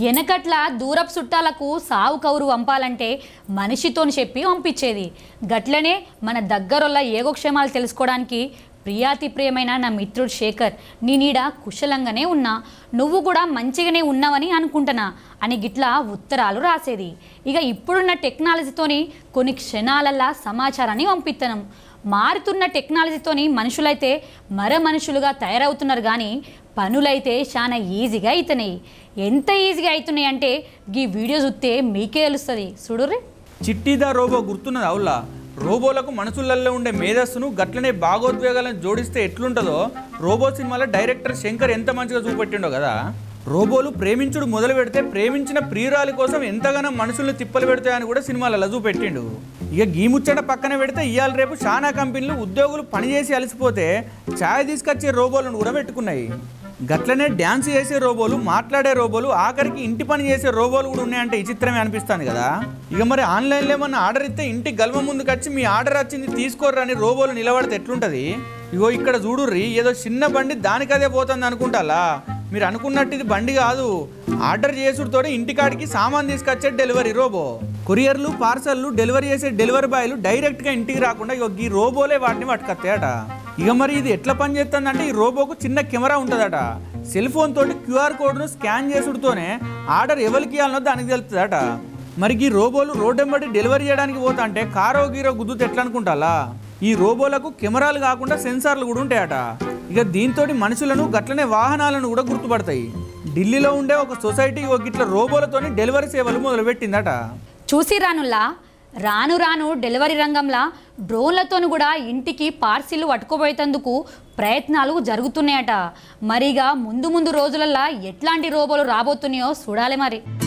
వెనకట్ల దూరపు చుట్టాలకు సావు కౌరు పంపాలంటే మనిషితోని చెప్పి పంపించేది గట్లనే మన దగ్గరొల్ల ఏగోక్షేమాలు తెలుసుకోవడానికి ప్రియాతి ప్రియమైన నా మిత్రుడు శేఖర్ నీ నీడ కుశలంగానే ఉన్నా నువ్వు కూడా మంచిగానే ఉన్నావని అనుకుంటున్నా అని గిట్లా ఉత్తరాలు రాసేది ఇక ఇప్పుడున్న టెక్నాలజీతోని కొన్ని క్షణాలల్లా సమాచారాన్ని పంపిస్తున్నాం మారుతున్న టెక్నాలజీతోని మనుషులైతే మర మనుషులుగా తయారవుతున్నారు కానీ పనులైతే చాలా ఈజీగా అవుతున్నాయి ఎంత ఈజీగా అవుతున్నాయి అంటే ఈ వీడియో చూస్తే మీకే తెలుస్తుంది చూడుర్రి చిట్టిదా రోబో గుర్తున్నది అవులా రోబోలకు మనుషులలో ఉండే మేధస్సును గట్లనే భాగోద్వేగాలను జోడిస్తే ఎట్లుంటుందో రోబో సినిమాలో డైరెక్టర్ శంకర్ ఎంత మంచిగా చూపెట్టిండో కదా రోబోలు ప్రేమించుడు మొదలు పెడితే ప్రేమించిన ప్రియురాలి కోసం ఎంతగానో మనుషుల్ని తిప్పలు పెడతాయని కూడా సినిమాలలో చూపెట్టిండు ఇక గీ ముచ్చట పక్కన పెడితే ఇవాళ రేపు చాలా కంపెనీలు ఉద్యోగులు పనిచేసి అలసిపోతే ఛాయ్ తీసుకొచ్చే రోబోలను కూడా పెట్టుకున్నాయి గట్లనే డ్యాన్స్ చేసే రోబోలు మాట్లాడే రోబోలు ఆఖరికి ఇంటి పని చేసే రోబోలు కూడా ఉన్నాయంటే విచిత్రమే అనిపిస్తుంది కదా ఇక మరి ఆన్లైన్లో ఏమన్నా ఆర్డర్ ఇస్తే ఇంటి గల్వ ముందుకు వచ్చి మీ ఆర్డర్ వచ్చింది తీసుకోర్రని రోబోలు నిలబడితే ఎట్లుంటది ఇగో ఇక్కడ చూడుర్రి ఏదో చిన్న బండి దానికదే పోతుంది అనుకుంటాలా మీరు అనుకున్నట్టు ఇది బండి కాదు ఆర్డర్ చేసుడుతో ఇంటికాడికి సామాన్ తీసుకొచ్చే డెలివరీ రోబో కొరియర్లు పార్సల్లు డెలివరీ చేసే డెలివరీ బాయ్లు డైరెక్ట్గా ఇంటికి రాకుండా ఇగో ఈ రోబోలే వాటిని పట్టుకొస్తాయట ఇక మరి ఇది ఎట్లా పనిచేస్తుందంటే ఈ రోబోకు చిన్న కెమెరా ఉంటుందట సెల్ ఫోన్ తోటి క్యూఆర్ కోడ్ను స్కాన్ చేసుడుతోనే ఆర్డర్ ఎవరికి ఇవ్వాలనో దానికి తెలుస్తుందట మరి ఈ రోబోలు రోడ్డెంబడి డెలివరీ చేయడానికి పోతా అంటే కారో గీరో గుద్దుతే ఎట్లా అనుకుంటాలా ఈ రోబోలకు కెమెరాలు కాకుండా సెన్సార్లు కూడా ఉంటాయట ఇక దీంతో మనుషులను గట్లనే వాహనాలను కూడా గుర్తుపడతాయి ఢిల్లీలో ఉండే ఒక సొసైటీ ఒక ఇట్లా రోబోలతోని డెలివరీ సేవలు మొదలుపెట్టిందట చూసి రానుల్లా రాను రాను డెలివరీ రంగంలో డ్రోన్లతోనూ కూడా ఇంటికి పార్సిల్ పట్టుకుపోయేందుకు ప్రయత్నాలు జరుగుతున్నాయట మరిగా ముందు ముందు రోజులల్లా ఎట్లాంటి రోబోలు రాబోతున్నాయో చూడాలి మరి